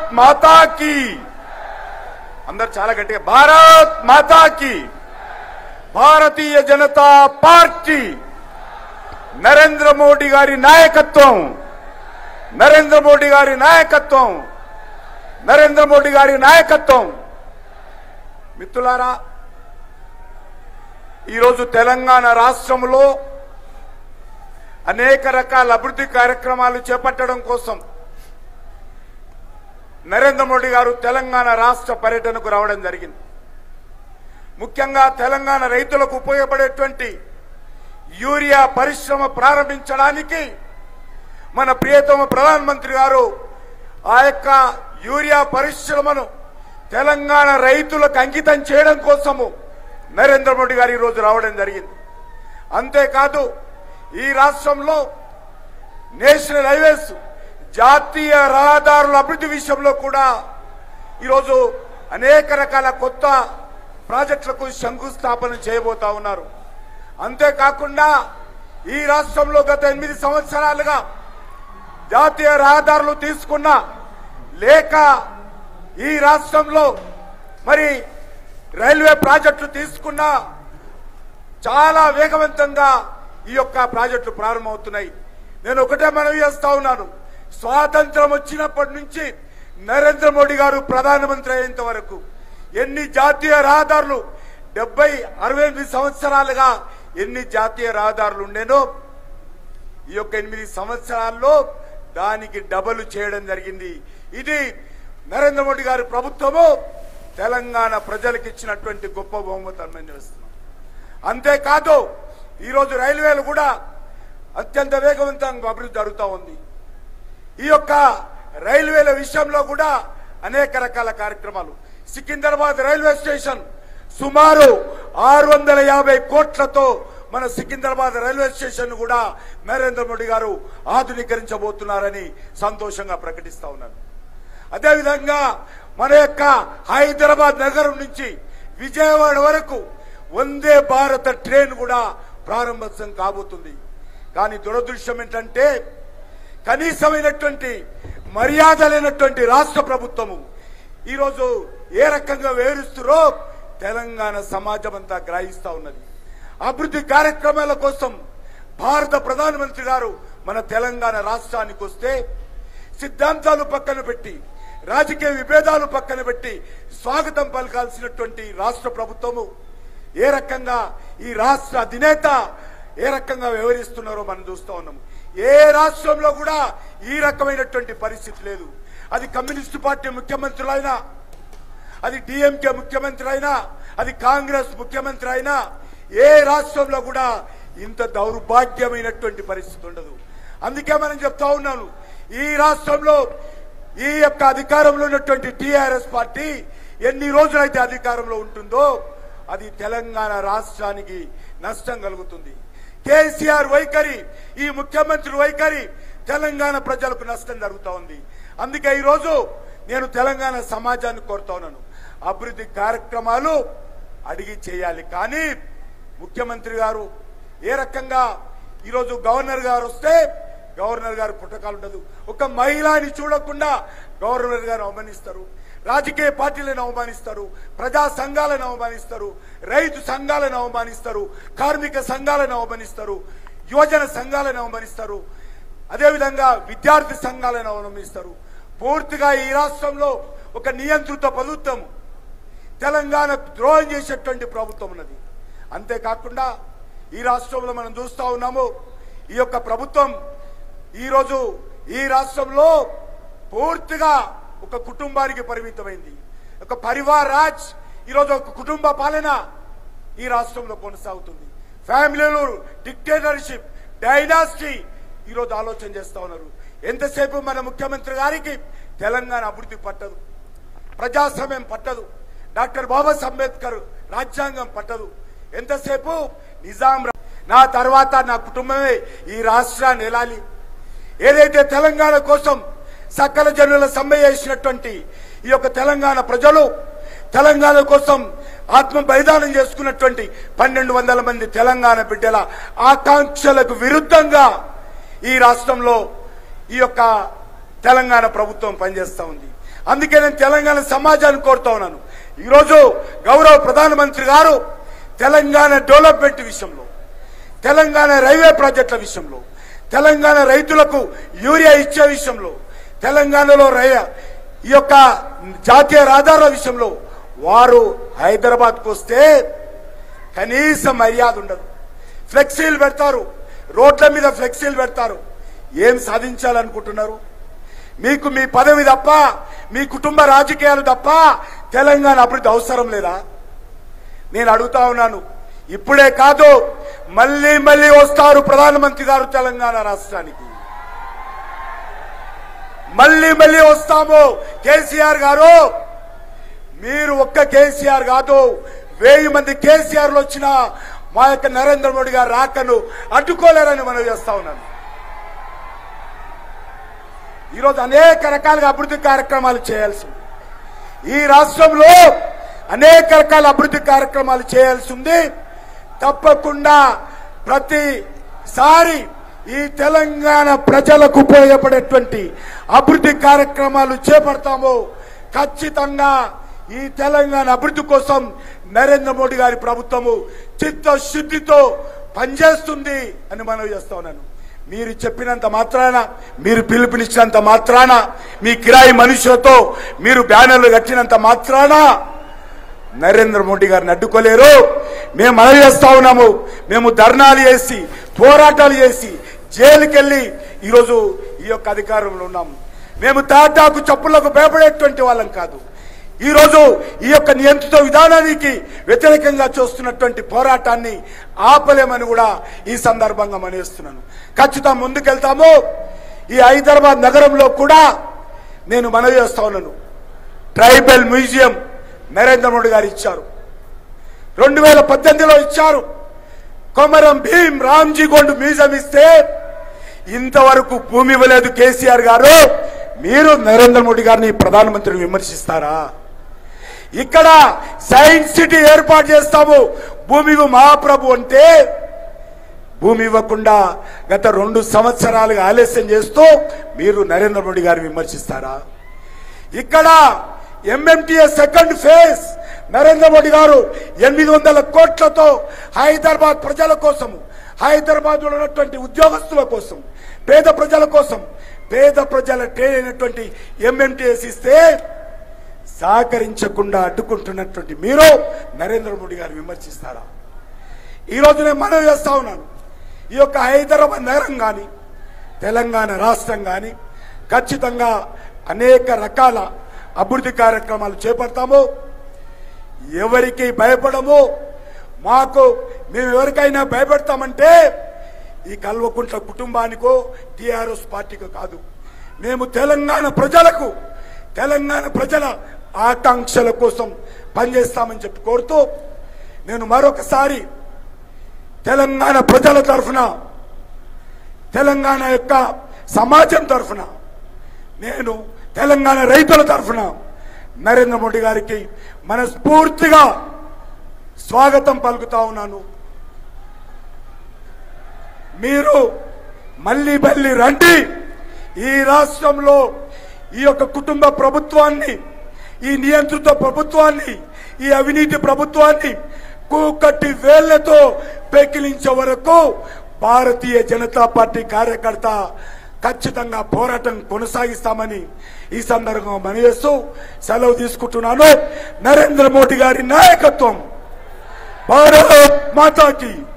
మాతాకి అందరు చాలా గట్టిగా భారత్ మాతాకి భారతీయ జనతా పార్టీ నరేంద్ర మోడీ గారి నాయకత్వం నరేంద్ర మోడీ గారి నాయకత్వం నరేంద్ర మోడీ గారి నాయకత్వం మిత్రులారా ఈరోజు తెలంగాణ రాష్ట్రంలో అనేక రకాల అభివృద్ధి కార్యక్రమాలు చేపట్టడం కోసం నరేంద్ర మోడీ గారు తెలంగాణ రాష్ట్ర పర్యటనకు రావడం జరిగింది ముఖ్యంగా తెలంగాణ రైతులకు ఉపయోగపడేటువంటి యూరియా పరిశ్రమ ప్రారంభించడానికి మన ప్రియతమ ప్రధానమంత్రి గారు ఆ యొక్క యూరియా పరిశ్రమను తెలంగాణ రైతులకు అంకితం చేయడం కోసము నరేంద్ర మోడీ గారు ఈరోజు రావడం జరిగింది అంతేకాదు ఈ రాష్ట్రంలో నేషనల్ హైవేస్ జాతీయ రహదారుల అభివృద్ధి విషయంలో కూడా ఈరోజు అనేక రకాల కొత్త ప్రాజెక్టులకు శంకుస్థాపన చేయబోతా ఉన్నారు అంతేకాకుండా ఈ రాష్ట్రంలో గత ఎనిమిది సంవత్సరాలుగా జాతీయ రహదారులు తీసుకున్న లేక ఈ రాష్ట్రంలో మరి రైల్వే ప్రాజెక్టులు తీసుకున్న చాలా వేగవంతంగా ఈ యొక్క ప్రాజెక్టులు ప్రారంభమవుతున్నాయి నేను ఒకటే మనవి చేస్తా ఉన్నాను స్వాతంత్రం వచ్చినప్పటి నుంచి నరేంద్ర మోడీ గారు ప్రధానమంత్రి అయ్యేంత వరకు ఎన్ని జాతీయ రహదారులు డెబ్బై అరవై ఎనిమిది సంవత్సరాలుగా ఎన్ని జాతీయ రహదారులు ఉండేనో ఈ యొక్క ఎనిమిది సంవత్సరాల్లో దానికి డబల్ చేయడం జరిగింది ఇది నరేంద్ర మోడీ గారి ప్రభుత్వము తెలంగాణ ప్రజలకు ఇచ్చినటువంటి గొప్ప బహుమతం మేము చేస్తున్నాం అంతేకాదు ఈరోజు రైల్వేలు కూడా అత్యంత వేగవంతంగా అభివృద్ధి జరుగుతూ ఉంది ఈ యొక్క రైల్వేల విషయంలో కూడా అనేక రకాల కార్యక్రమాలు సికింద్రాబాద్ రైల్వే స్టేషన్ సుమారు ఆరు వందల యాభై కోట్లతో మన సికింద్రాబాద్ రైల్వే స్టేషన్ కూడా నరేంద్ర మోడీ గారు ఆధునీకరించబోతున్నారని సంతోషంగా ప్రకటిస్తా ఉన్నాను అదేవిధంగా మన యొక్క హైదరాబాద్ నగరం నుంచి విజయవాడ వరకు వందే భారత ట్రైన్ కూడా ప్రారంభోత్సవం కాబోతుంది కానీ దురదృష్టం ఏంటంటే కనీసమైనటువంటి మర్యాద లేనటువంటి రాష్ట్ర ప్రభుత్వము ఈరోజు ఏ రకంగా వివరిస్తురో తెలంగాణ సమాజం అంతా గ్రహిస్తా ఉన్నది అభివృద్ధి కార్యక్రమాల కోసం భారత ప్రధానమంత్రి గారు మన తెలంగాణ రాష్ట్రానికి వస్తే సిద్ధాంతాలు పక్కన పెట్టి రాజకీయ విభేదాలు పక్కన పెట్టి స్వాగతం పలకాల్సినటువంటి రాష్ట్ర ప్రభుత్వము ఏ రకంగా ఈ రాష్ట్ర అధినేత ఏ రకంగా వ్యవహరిస్తున్నారో మనం చూస్తా ఉన్నాము ఏ రాష్ట్రంలో కూడా ఈ రకమైనటువంటి పరిస్థితి లేదు అది కమ్యూనిస్టు పార్టీ ముఖ్యమంత్రులైనా అది డిఎంకే ముఖ్యమంత్రి అయినా అది కాంగ్రెస్ ముఖ్యమంత్రి అయినా ఏ రాష్ట్రంలో కూడా ఇంత దౌర్భాగ్యమైనటువంటి పరిస్థితి ఉండదు అందుకే మనం చెప్తా ఉన్నాను ఈ రాష్ట్రంలో ఈ యొక్క అధికారంలో ఉన్నటువంటి టిఆర్ఎస్ పార్టీ ఎన్ని రోజులైతే అధికారంలో ఉంటుందో అది తెలంగాణ రాష్ట్రానికి నష్టం కలుగుతుంది కేసీఆర్ వైఖరి ఈ ముఖ్యమంత్రి వైఖరి తెలంగాణ ప్రజలకు నష్టం జరుగుతా ఉంది అందుకే ఈరోజు నేను తెలంగాణ సమాజాన్ని కోరుతా ఉన్నాను అభివృద్ధి కార్యక్రమాలు అడిగి చేయాలి కానీ ముఖ్యమంత్రి గారు ఏ రకంగా ఈరోజు గవర్నర్ గారు వస్తే గవర్నర్ గారు పుట్టకాలు ఉండదు ఒక మహిళని చూడకుండా గవర్నర్ గారు అవమానిస్తారు రాజకీయ పార్టీలను అవమానిస్తారు ప్రజా సంఘాలను అవమానిస్తారు రైతు సంఘాలను అవమానిస్తారు కార్మిక సంఘాలను అవమానిస్తారు యువజన సంఘాలను అవమానిస్తారు అదేవిధంగా విద్యార్థి సంఘాలను అవలంబిస్తారు పూర్తిగా ఈ రాష్ట్రంలో ఒక నియంత్రిత ప్రభుత్వం తెలంగాణ ద్రోహం చేసేటువంటి ప్రభుత్వం ఉన్నది అంతేకాకుండా ఈ రాష్ట్రంలో మనం చూస్తా ఉన్నాము ఈ యొక్క ప్రభుత్వం ఈరోజు ఈ రాష్ట్రంలో పూర్తిగా ఒక కుటుంబానికి పరిమితమైంది ఒక పరివార్ రాజ్ ఈరోజు ఒక కుటుంబ పాలన ఈ రాష్ట్రంలో కొనసాగుతుంది ఫ్యామిలీలు డిక్టేటర్షిప్ డైనాసిటీ ఈరోజు ఆలోచన చేస్తా ఉన్నారు ఎంతసేపు మన ముఖ్యమంత్రి గారికి తెలంగాణ అభివృద్ధి పట్టదు ప్రజాస్వామ్యం పట్టదు డాక్టర్ బాబాసాహెబ్ అంబేద్కర్ రాజ్యాంగం పట్టదు ఎంతసేపు నిజాం రా- నా తర్వాత నా కుటుంబమే ఈ రాష్ట్రాన్ని ఎలాలి ఏదైతే తెలంగాణ కోసం సకల జనుల సమ్మె చేసినటువంటి ఈ యొక్క తెలంగాణ ప్రజలు తెలంగాణ కోసం ఆత్మ బలిదానం చేసుకున్నటువంటి పన్నెండు వందల మంది తెలంగాణ బిడ్డల ఆకాంక్షలకు విరుద్ధంగా ఈ రాష్ట్రంలో ఈ యొక్క తెలంగాణ ప్రభుత్వం పనిచేస్తా ఉంది అందుకే నేను తెలంగాణ సమాజాన్ని కోరుతా ఉన్నాను ఈరోజు గౌరవ ప్రధానమంత్రి గారు తెలంగాణ డెవలప్మెంట్ విషయంలో తెలంగాణ రైల్వే ప్రాజెక్టుల విషయంలో తెలంగాణ రైతులకు యూరియా ఇచ్చే విషయంలో తెలంగాణలో రై ఈ యొక్క జాతీయ రహదారుల విషయంలో వారు హైదరాబాద్కు వస్తే కనీస మర్యాద ఉండదు ఫ్లెక్సీలు పెడతారు రోడ్ల మీద ఫ్లెక్సీలు పెడతారు ఏం సాధించాలనుకుంటున్నారు మీకు మీ పదవి తప్ప మీ కుటుంబ రాజకీయాలు తప్ప తెలంగాణ అభివృద్ధి అవసరం లేదా నేను అడుగుతా ఉన్నాను ఇప్పుడే కాదు మళ్ళీ మళ్ళీ వస్తారు ప్రధానమంత్రి గారు తెలంగాణ రాష్ట్రానికి మళ్ళీ మళ్ళీ వస్తాము కేసీఆర్ గారు మీరు ఒక్క కేసీఆర్ కాదు వెయ్యి మంది కేసీఆర్లు వచ్చిన మా యొక్క నరేంద్ర మోడీ గారు రాకను అడ్డుకోలేరని మనం చేస్తా ఉన్నాను ఈరోజు అనేక రకాలుగా అభివృద్ధి కార్యక్రమాలు చేయాల్సి ఉంది ఈ రాష్ట్రంలో అనేక రకాల అభివృద్ధి కార్యక్రమాలు చేయాల్సి ఉంది తప్పకుండా ప్రతిసారి ఈ తెలంగాణ ప్రజలకు ఉపయోగపడేటువంటి అభివృద్ధి కార్యక్రమాలు చేపడతాము ఖచ్చితంగా ఈ తెలంగాణ అభివృద్ధి కోసం నరేంద్ర మోడీ గారి ప్రభుత్వము చిత్తశుద్ధితో పనిచేస్తుంది అని మనం చేస్తా ఉన్నాను మీరు చెప్పినంత మాత్రాన మీరు పిలుపునిచ్చినంత మాత్రాన మీ కిరాయి మనుషులతో మీరు బ్యానర్లు కట్టినంత మాత్రాన నరేంద్ర మోడీ గారిని అడ్డుకోలేరు మేము మనవి చేస్తా ఉన్నాము మేము ధర్నాలు చేసి పోరాటాలు చేసి జైలుకెళ్ళి ఈరోజు ఈ యొక్క అధికారంలో ఉన్నాము మేము తాటాకు చప్పులకు భయపడేటువంటి వాళ్ళం కాదు ఈరోజు ఈ యొక్క నియంత్రిత విధానానికి వ్యతిరేకంగా చూస్తున్నటువంటి పోరాటాన్ని ఆపలేమని కూడా ఈ సందర్భంగా మనవేస్తున్నాను ఖచ్చితంగా ముందుకెళ్తాము ఈ హైదరాబాద్ నగరంలో కూడా నేను మనవి చేస్తా ఉన్నాను ట్రైబల్ మ్యూజియం నరేంద్ర మోడీ గారు ఇచ్చారు రెండు వేల పద్దెనిమిదిలో ఇచ్చారు కొమరం భీం రామ్జీ గోండ్ మ్యూజియం ఇస్తే ఇంతవరకు భూమి ఇవ్వలేదు కేసీఆర్ గారు మీరు నరేంద్ర మోడీ గారిని ప్రధానమంత్రిని విమర్శిస్తారా ఇక్కడ సైన్స్ సిటీ ఏర్పాటు చేస్తాము భూమి ఇవ్వు మహాప్రభు అంటే భూమి ఇవ్వకుండా గత రెండు సంవత్సరాలుగా ఆలస్యం చేస్తూ మీరు నరేంద్ర మోడీ గారిని విమర్శిస్తారా ఇక్కడ MMTS second phase Narendra Modi గారు ఎనిమిది వందల కోట్లతో హైదరాబాద్ ప్రజల కోసం హైదరాబాద్ లో ఉన్నటువంటి ఉద్యోగస్తుల కోసం పేద ప్రజల కోసం పేద ప్రజల ట్రైన్ అయినటువంటి ఎంఎంటీఎస్ ఇస్తే సహకరించకుండా అడ్డుకుంటున్నటువంటి మీరు నరేంద్ర మోడీ గారు విమర్శిస్తారా ఈ రోజు నేను మనవి చేస్తా ఉన్నాను ఈ యొక్క హైదరాబాద్ నగరం కానీ తెలంగాణ రాష్ట్రం కానీ ఖచ్చితంగా అనేక రకాల అభివృద్ధి కార్యక్రమాలు చేపడతాము ఎవరికి భయపడము మాకు మేము ఎవరికైనా భయపెడతామంటే ఈ కల్వకుంట్ల కుటుంబానికో టిఆర్ఎస్ పార్టీకో కాదు మేము తెలంగాణ ప్రజలకు తెలంగాణ ప్రజల ఆకాంక్షల కోసం పనిచేస్తామని చెప్పి కోరుతూ నేను మరొకసారి తెలంగాణ ప్రజల తరఫున తెలంగాణ యొక్క సమాజం తరఫున నేను తెలంగాణ రైతుల తరఫున నరేంద్ర మోడీ గారికి మనస్ఫూర్తిగా స్వాగతం పలుకుతా ఉన్నాను మీరు మళ్ళీ మళ్ళీ రండి ఈ రాష్ట్రంలో ఈ యొక్క కుటుంబ ప్రభుత్వాన్ని ఈ నియంత్రిత ప్రభుత్వాన్ని ఈ అవినీతి ప్రభుత్వాన్ని కూకట్టి వేళ్లతో పెకిలించే వరకు భారతీయ జనతా పార్టీ కార్యకర్త ఖచ్చితంగా పోరాటం కొనసాగిస్తామని ఈ సందర్భంగా మనవేస్తూ సెలవు తీసుకుంటున్నాను నరేంద్ర మోడీ గారి నాయకత్వం భారత్ మాతాకి